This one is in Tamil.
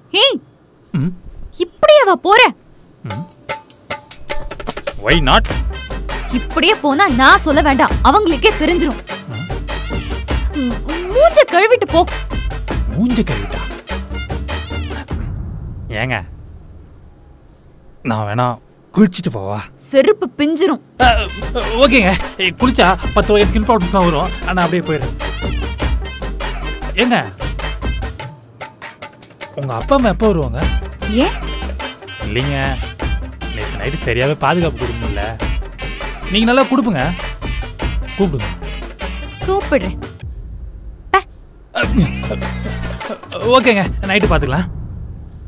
ஏய் ம் இப்படியே வா போற ஒய் நாட் இப்படியே போனா நான் சொல்ல வேண்டாம் அவங்களுக்கே தெரிஞ்சிரும் ம், மூஞ்ச கழுவிட்டு போ மூஞ்ச கழுவிட்டா ஏங்க நான் வேணா குளிச்சுட்டு போவா செருப்பு பிஞ்சிரும் அஹ், ஓகேங்க ஏய், குளிச்சா பத்து வயசு ஸ்கின் ப்ராப்ளம்ஸ் தான் வரும் ஆனால் அப்படியே போயிடுறேன் ஏங்க உங்க அப்பா அம்மா எப்போ வருவாங்க ஏன் இல்லைங்க நேற்று நைட்டு சரியாகவே பாதுகாப்பு கொடுக்கணும்ல நீங்கள் நல்லா கொடுப்புங்க கூப்பிடுங்க கூப்பிடுறேன் ஓகேங்க நைட்டு பார்த்துக்கலாம்